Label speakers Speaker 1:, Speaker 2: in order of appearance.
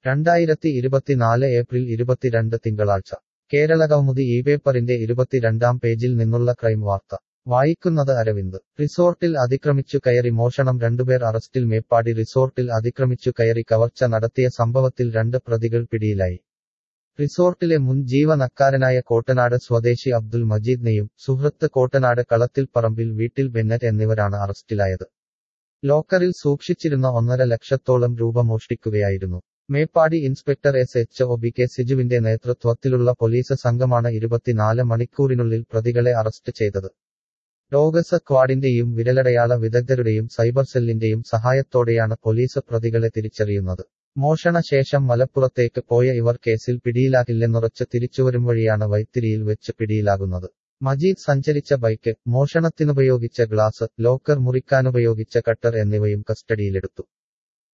Speaker 1: രണ്ടായിരത്തി ഇരുപത്തിനാല് ഏപ്രിൽ ഇരുപത്തിരണ്ട് തിങ്കളാഴ്ച കേരളകൗമുദി ഈ പേപ്പറിന്റെ ഇരുപത്തിരണ്ടാം പേജിൽ നിന്നുള്ള ക്രൈം വാർത്ത വായിക്കുന്നത് അരവിന്ദ് റിസോർട്ടിൽ അതിക്രമിച്ചു കയറി മോഷണം രണ്ടുപേർ അറസ്റ്റിൽ മേപ്പാടി റിസോർട്ടിൽ അതിക്രമിച്ചു കയറി കവർച്ച നടത്തിയ സംഭവത്തിൽ രണ്ട് പ്രതികൾ പിടിയിലായി റിസോർട്ടിലെ മുൻ ജീവനക്കാരനായ കോട്ടനാട് സ്വദേശി അബ്ദുൽ മജീദിനെയും സുഹൃത്ത് കോട്ടനാട് കളത്തിൽ പറമ്പിൽ വീട്ടിൽ ബെന്നറ്റ് എന്നിവരാണ് അറസ്റ്റിലായത് ലോക്കറിൽ സൂക്ഷിച്ചിരുന്ന ഒന്നര ലക്ഷത്തോളം രൂപ മോഷ്ടിക്കുകയായിരുന്നു Meppadi inspector S H O B K സിജുവിന്റെ നേതൃത്വത്തിലുള്ള പോലീസ് സംഘമാണ് ഇരുപത്തിനാല് മണിക്കൂറിനുള്ളിൽ പ്രതികളെ അറസ്റ്റ് ചെയ്തത് ഡോഗസ് സ്ക്വാഡിന്റെയും വിരലടയാള വിദഗ്ധരുടെയും സൈബർ സെല്ലിന്റെയും സഹായത്തോടെയാണ് പോലീസ് പ്രതികളെ തിരിച്ചറിയുന്നത് മോഷണ ശേഷം മലപ്പുറത്തേക്ക് പോയ ഇവർ കേസിൽ പിടിയിലാകില്ലെന്നുറച്ച് തിരിച്ചുവരും വഴിയാണ് വൈത്തിരിയിൽ വെച്ച് പിടിയിലാകുന്നത് മജീദ് സഞ്ചരിച്ച ബൈക്ക് മോഷണത്തിനുപയോഗിച്ച ഗ്ലാസ് ലോക്കർ മുറിക്കാനുപയോഗിച്ച കട്ടർ എന്നിവയും കസ്റ്റഡിയിലെടുത്തു